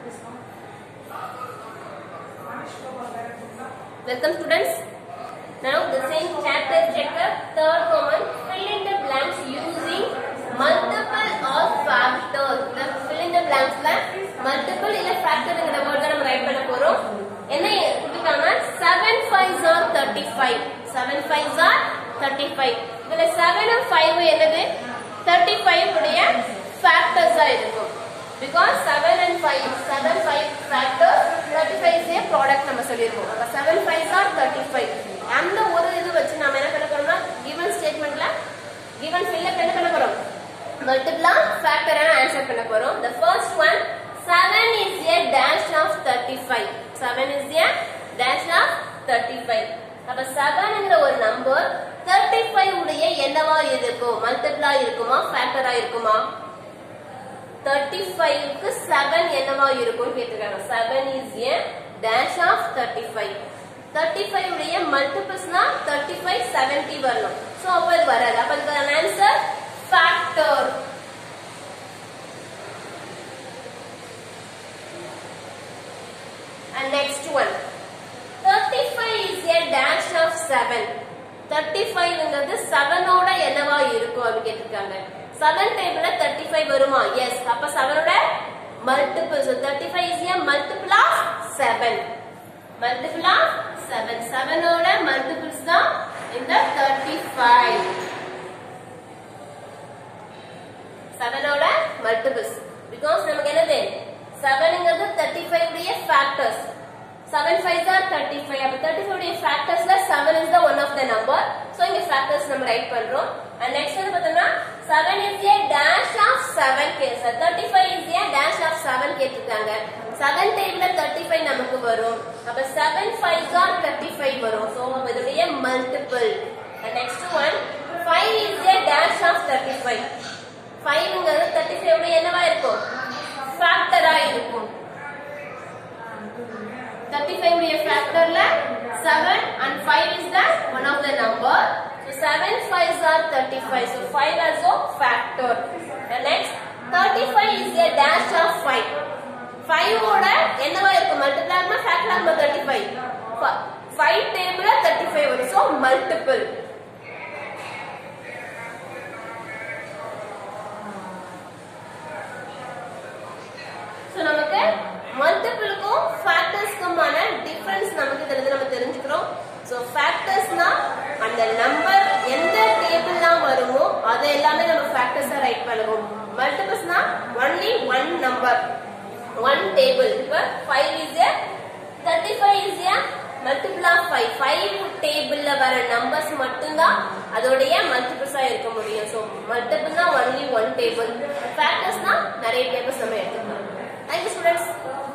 Welcome students. Now the same chapter checker, third Roman, fill in the blanks using multiple or factor. The fill in the blanks ல multiple இல்ல factorங்கிற word தான் நம்ம right பண்ண போறோம். என்ன கொடுத்துட்டாங்கன்னா 7 5s are 35. 7 5s are 35. இதுல 7 உம் 5 உம் என்னது 35 உடைய factors ஆ இருக்கும். Because 7 and 5, 7 5 factors, 35 is a product நம்ம சொல்லிருக்கோம். அப்ப 7 5s are 35. அந்த ஒரு இது வச்சு நாம என்ன பண்ண போறோம்னா given statementல given fill up என்ன பண்ண போறோம் multiply factor என ஆன்சர் பண்ண போறோம் the first one 7 is a dash of 35 7 is a dash of 35 அப்ப 7ங்கிற ஒரு நம்பர் 35 உடைய என்னவா இருக்கும் மல்டிப்ளா இருக்குமா ஃபேக்டரா இருக்குமா 35 க்கு 7 என்னவா இருக்கும் கேட்டிருக்காங்க 7 is a dash of 35 35 உடைய மல்டிபிள்ஸ்னா 35 70 வரணும் சோ அப்ப இது வராது அப்ப இதுக்கான answer factor and next one 35 is a dash of 7 35 ங்கிறது 7 ஓட என்னவா இருக்கும் அப்படி கேட்டிருக்காங்க 7 டேபிள்ல 35 வருமா எஸ் அப்ப 7 ஓட multiple so 35 is a multiple of 7 multiple of 7 7 ஓட மல்டிபிள்ஸ் தான் இந்த 35 7 ஓட மல்டிபிள்ஸ் பிகாஸ் நமக்கு என்னது 7 ங்கிறது 35 உடைய ஃபேக்டர்ஸ் 7 5s are 35 அப்ப 35 உடைய ஃபேக்டர்ஸ்ல 7 is the one of the number so இங்க ஃபேக்டர்ஸ் நம்ம ரைட் பண்றோம் and next வந்து பார்த்தோம்னா 7 is a dash of 7 case 35 is a dash of 7 கேட்டிருக்காங்க 7 டேபிள்ல 35 நமக்கு வரும் அப்ப 7 5s are 35 வரும் so அப்ப இதோடைய multiple and next one 5 is a dash of 35 5ங்கிறது 35 உடைய என்னவா இருக்கும் ஃபேக்டரா இருக்கும் 35 உடைய ஃபேக்டர்ல 7 and 5 is the one of the number so 7 5s are 35 so 5 also factor and next 35 is a dash of 5 5 ஓட என்னவா இருக்கும் மல்டிபிள் ஆகுமா ஃபேக்டர் ஆகுமா 35 5 டேபிள்ல 35 வரும் so multiple ஸோ நமக்கு மல்டிபிளுக்கும் ஃபேக்டர்ஸ்க்குமான டிஃபரன்ஸ் நமக்கு இதுல நம்ம தெரிஞ்சுக்கிறோம் ஸோ ஃபேக்டர்ஸ்னா அந்த நம்பர் எந்த டேபிள்லாம் வருமோ அதை எல்லாமே நம்ம ஃபேக்டர்ஸா ரைட் பண்ணுவோம் மல்டிபிள்ஸ்னா only one number one table இப்போ five is a thirty five is a multiple of five five டேபிள்ல வர நம்பர்ஸ் மட்டும்தான் அதோடைய மல்டிபிள்ஸா இருக்க முடியும் ஸோ மல்டிபிள்னா ஒன்லி ஒன் டேபிள் ஃபேக்டர்ஸ்னா நிறைய டேபிள்ஸ் நம்ம எடுத்துக்கலாம் தேங்க்யூ ஸ்டூடெண்ட்ஸ்